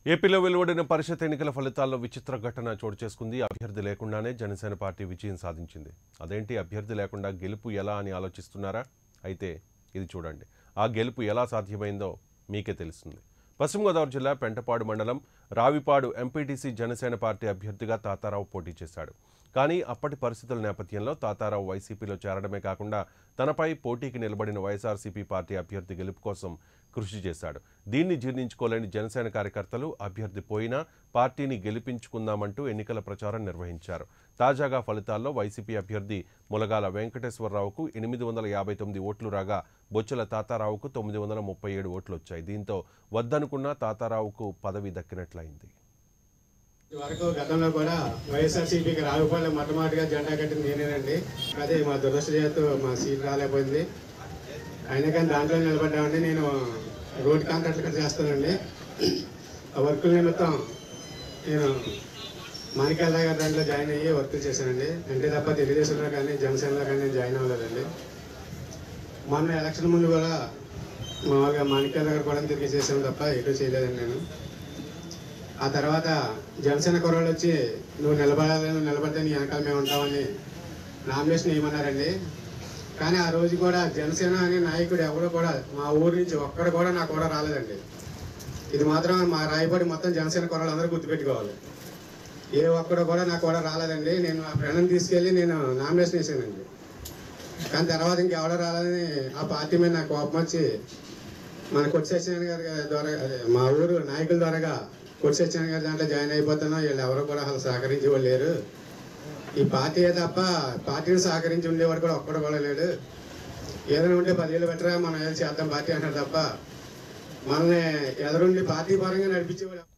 ఏపీలో వెలువడిన పరిషత్ ఎన్నికల ఫలితాల్లో విచిత్ర ఘటన చోటు చేసుకుంది అభ్యర్థి లేకుండానే జనసేన పార్టీ విజయం సాధించింది అదేంటి అభ్యర్థి లేకుండా గెలుపు ఎలా అని ఆలోచిస్తున్నారా అయితే ఇది చూడండి ఆ గెలుపు ఎలా సాధ్యమైందో మీకే తెలుస్తుంది పశ్చిమ గోదావరి జిల్లా పెంటపాడు మండలం రావిపాడు ఎంపీటీసీ జనసేన పార్టీ అభ్యర్థిగా తాతారావు పోటీ చేశాడు కానీ అప్పటి పరిస్థితుల నేపథ్యంలో తాతారావు వైసీపీలో చేరడమే కాకుండా తనపై పోటీకి నిలబడిన వైఎస్ఆర్సీపీ పార్టీ అభ్యర్థి గెలుపు కోసం కృషి చేశాడు దీన్ని జీర్ణించుకోలేని జనసేన కార్యకర్తలు అభ్యర్థి పోయినా పార్టీని గెలిపించుకుందామంటూ ఎన్నికల ప్రచారం నిర్వహించారు తాజాగా ఫలితాల్లో వైసీపీ అభ్యర్థి ములగాల వెంకటేశ్వరరావుకు ఎనిమిది వందల యాభై తొమ్మిది ఓట్లు రాగా బొచ్చెల తాతారావుకు తొమ్మిది వందల ముప్పై ఏడు ఓట్లు వచ్చాయి దీంతో వద్దనుకున్న తాతారావుకు పదవి దక్కినట్లయింది వరకు గతంలో కూడా వైఎస్ఆర్సీపీకి రావుపల్లి మొట్టమొదటిగా జెండా కట్టింది నేనేనండి అదే మా దురదృష్టచేతు మా సీట్ రాలేకపోయింది అయినా కానీ దాంట్లో నిలబడ్డామండి నేను రోడ్ కాంట్రాక్ట్ కూడా చేస్తానండి ఆ వర్కుల నిమిత్తం నేను మాణిక్యాల గారి దాంట్లో జాయిన్ అయ్యి వర్కులు చేశానండి అంటే తప్ప తెలుగుదేశంలో కానీ జనసేనలో కానీ నేను జాయిన్ అవ్వలేదండి మొన్న ఎలక్షన్ ముందు కూడా మామూలుగా మాణిక్యాల గారు కూడా తిరిగి చేశాను తప్ప ఎటు చేయలేదండి నేను ఆ తర్వాత జనసేన కుర్రాళ్ళు వచ్చి నువ్వు నిలబడాలి నువ్వు నిలబడితే నీ వెనకాల మేము ఉంటామని నామినేషన్ ఇవ్వమన్నారండి కానీ ఆ రోజు కూడా జనసేన అనే నాయకుడు ఎవరు కూడా మా ఊరు నుంచి ఒక్కడు కూడా నాకు కూడా రాలేదండి ఇది మాత్రం మా రాయపడి మొత్తం జనసేన కుర్రాళ్ళు అందరూ గుర్తుపెట్టుకోవాలి ఏ ఒక్కడు కూడా నాకు కూడా రాలేదండి నేను ఆ ఫ్రెండ్ని తీసుకెళ్ళి నేను నామినేషన్ వేసానండి కానీ తర్వాత ఇంకెవడో రాలేదని ఆ పార్టీ మీద నాకు కోపం వచ్చి మన కొట్టి సత్యనారాయణ గారి ద్వారా అదే మా ఊరు నాయకుల ద్వారాగా కొట్టి సత్యనారాయణ గారి దాంట్లో జాయిన్ అయిపోతున్నా వీళ్ళు ఎవరు కూడా అసలు సహకరించే వాళ్ళు లేరు ఈ పార్టీ తప్ప పార్టీని సహకరించి ఉండేవాడు కూడా ఒక్కడు కూడా లేడు ఏదైనా ఉంటే పదివేలు పెట్టరా మనం ఏదో చేద్దాం పార్టీ అంటారు తప్ప మనల్ని ఎదురుండి పార్టీ పరంగా నడిపించేవాడు